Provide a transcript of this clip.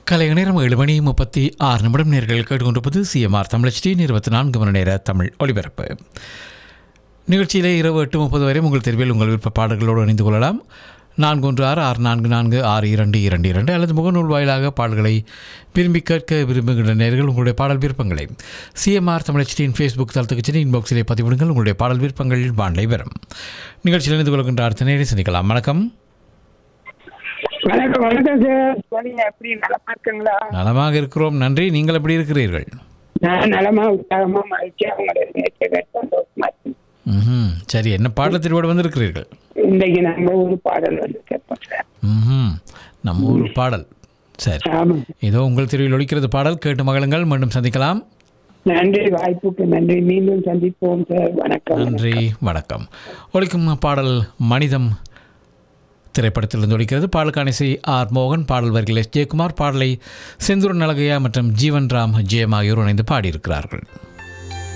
கலை நேரம் ஏழு மணி முப்பத்தி ஆறு நிமிடம் நேர்கள் கேட்டுக்கொண்டிருப்பது சிஎம்ஆர் தமிழ் டி இருபத்தி நான்கு மணி நேர தமிழ் ஒலிபரப்பு நிகழ்ச்சியிலே இரவு எட்டு முப்பது வரை உங்கள் தெருவில் உங்கள் விருப்ப பாடல்களோடு இணைந்து கொள்ளலாம் நான்கு ஒன்று ஆறு ஆறு நான்கு நான்கு ஆறு இரண்டு இரண்டு இரண்டு அல்லது முகநூல் வாயிலாக பாடல்களை விரும்பி கேட்க விரும்புகின்ற நேர்கள் உங்களுடைய பாடல் விருப்பங்களை சிஎம்ஆர் தமிழச்சியின் ஃபேஸ்புக் தளத்துக்கு சென்று இன்பாக்ஸிலே பதிவிடுங்கள் உங்களுடைய பாடல் விருப்பங்கள் வாண்டை வரும் நிகழ்ச்சியில் இணைந்து கொள்கின்ற அடுத்த நேரை சந்திக்கலாம் வணக்கம் வணக்கம் வணக்கம் சார் சொல்லுங்க எப்படி நலமா இருக்குங்களா நலமாக இருக்கிறோம் நன்றி நீங்கள் எப்படி இருக்கிறீர்கள் நான் நலமா உற்சாகமா மகிழ்ச்சியா உங்களுடைய நேற்று கேட்டு சந்தோஷமா இருக்கேன். ம் சரி என்ன பாடல் திருவிட வந்திருக்கிறீர்கள் இன்னைக்கு நம்ம ஒரு பாடல் வந்து கேட்போம் சார் ம் நம்ம ஊர் பாடல் சரி ஆமா ஏதோ உங்கள் தெருவில் ஒலிக்கிறது பாடல் கேட்டு மகளுங்கள் மீண்டும் சந்திக்கலாம் நன்றி வாய்ப்புக்கு நன்றி மீண்டும் சந்திப்போம் சார் வணக்கம் நன்றி வணக்கம் ஒலிக்கும் பாடல் மனிதம் திரைப்படத்திலிருந்து ஒலிக்கிறது பாடலுக்கான இசை ஆர் மோகன் பாடல் வரிகள் எஸ் ஜெயக்குமார் பாடலை செந்தூர் நலகையா மற்றும் ஜீவன் ராம் ஜெயம் ஆகியோர் இணைந்து பாடியிருக்கிறார்கள்